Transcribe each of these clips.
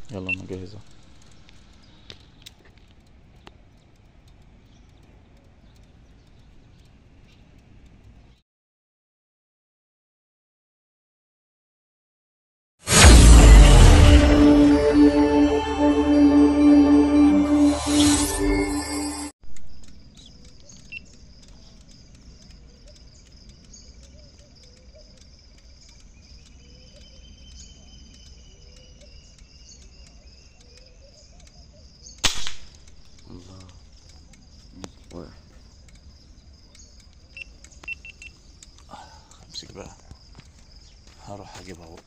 يلا انا جاهزة الله وقع امسك بقى هروح اجيبها اهو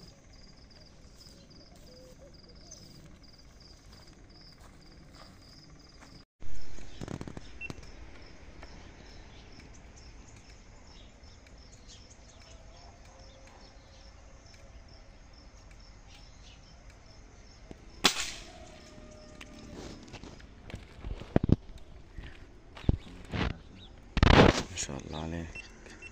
ما شاء الله عليك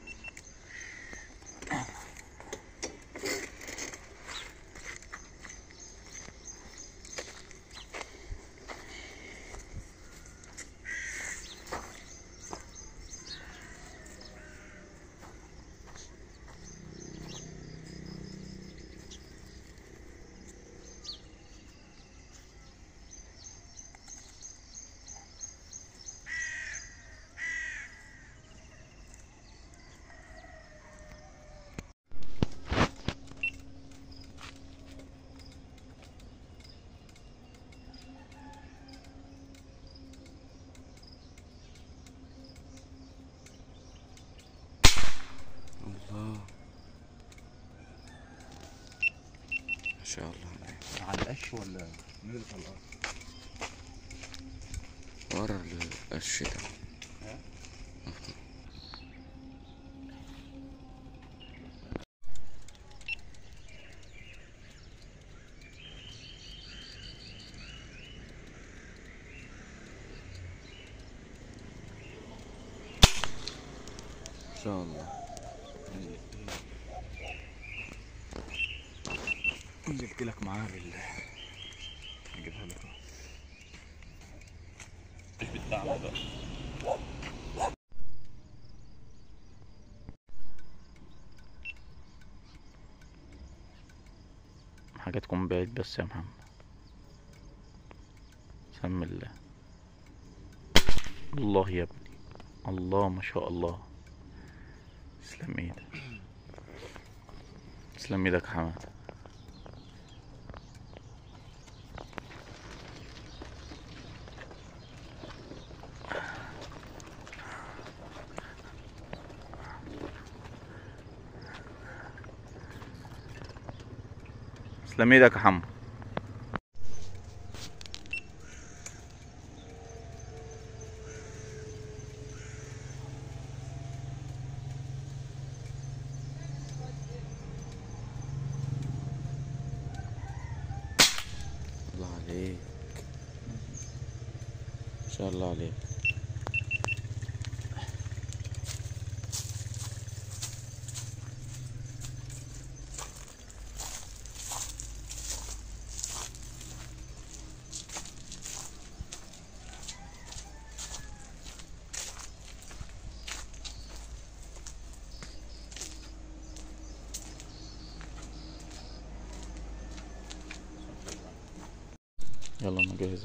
الله ما شاء الله عليك على القش ولا نزلت على الارض؟ ورا القش ده ان شاء الله نزلت لك معاها بال نجيبها لك أهو. مش بالدعم ده حاجة تكون بعيد بس يا محمد سم الله الله يا ابني الله ما شاء الله تسلم ايدك تسلم ايدك يا حماد تسلم ايدك يا حمو الله عليك ما شاء الله عليك يلا انا جاهزة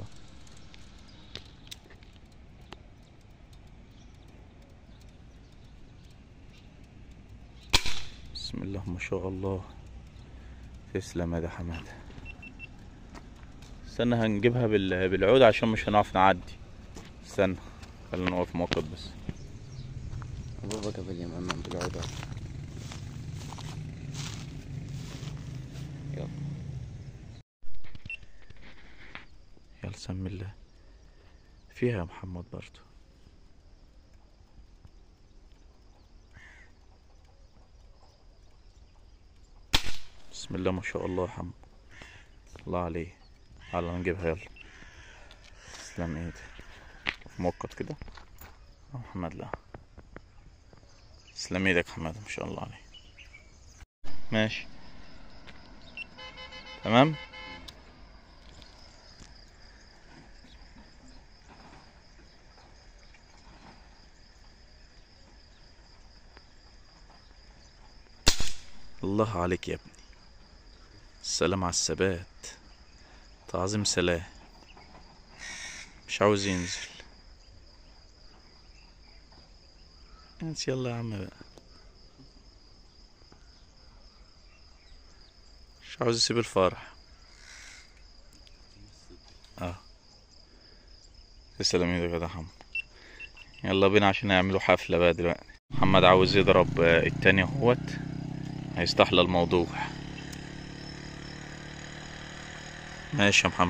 بسم الله ما شاء الله تسلم يا ده حمادة استنى هنجيبها بال... بالعود عشان مش هنعرف نعدي استنى خلينا نقف موقف بس بابا قبل يا ماما بالعودة يلا يلا سم الله فيها يا محمد برضو بسم الله ما شاء الله يا حمد الله عليه يلا نجيبها يلا تسلم ايدك في مؤقت كده أه محمد لا تسلم ايدك حماد ما شاء الله عليه ماشي تمام الله عليك يا ابني السلام على الثبات تعظيم سلام مش عاوز ينزل انت يلا يا عم بقى مش عاوز يسيب الفرح اه تسلم ايدك يا ده حمو يلا بينا عشان يعملوا حفلة بقى دلوقتي محمد عاوز يضرب آه، التاني اهوت هيستحلى الموضوع ماشي يا محمد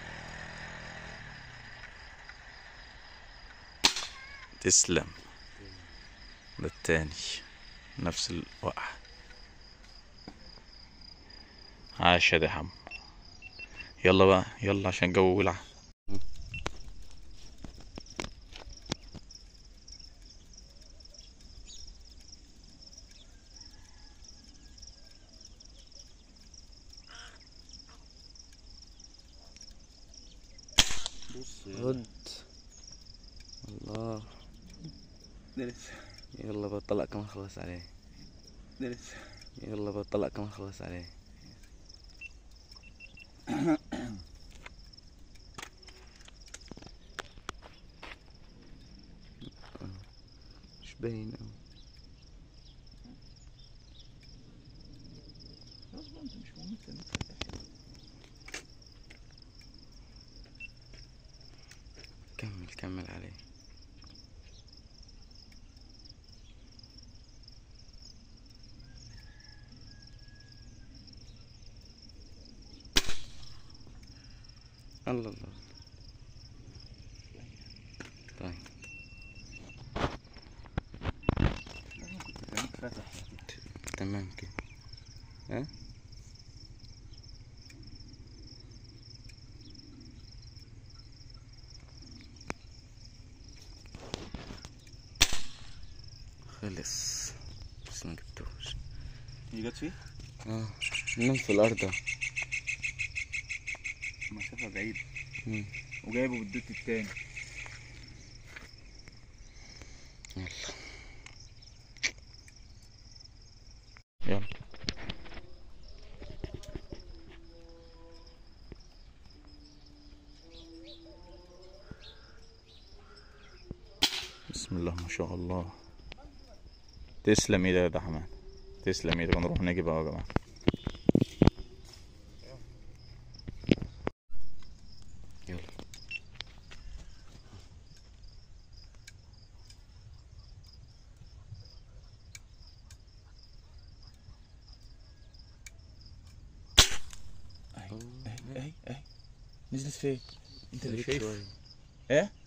تسلم ده التاني نفس الوقعة عاش يا ده حم يلا بقى يلا عشان الجو ولع بص رد الله ده لسه يلا بطلع كمان خلص عليه ده لسه يلا بطلع كمان خلص عليه مش باين أوي. خلاص بقى انت مش مهم تستنى. كمل كمل عليه الله الله طيب لازم كنت تخليك فاتح تمام كده ها خلص بس ما جبتوش هي جت فيه اه نام في الارض أهو. مسافة بعيدة مم. وجايبه بالدوت التاني يلا يلا بسم الله ما شاء الله تسلم ايدك يا ده حماد تسلم ايدك نروح نجيب اهو يا جماعه يلا اهي اهي اهي اهي نزلت فين؟ انت اللي خليك شايف شوية. ايه؟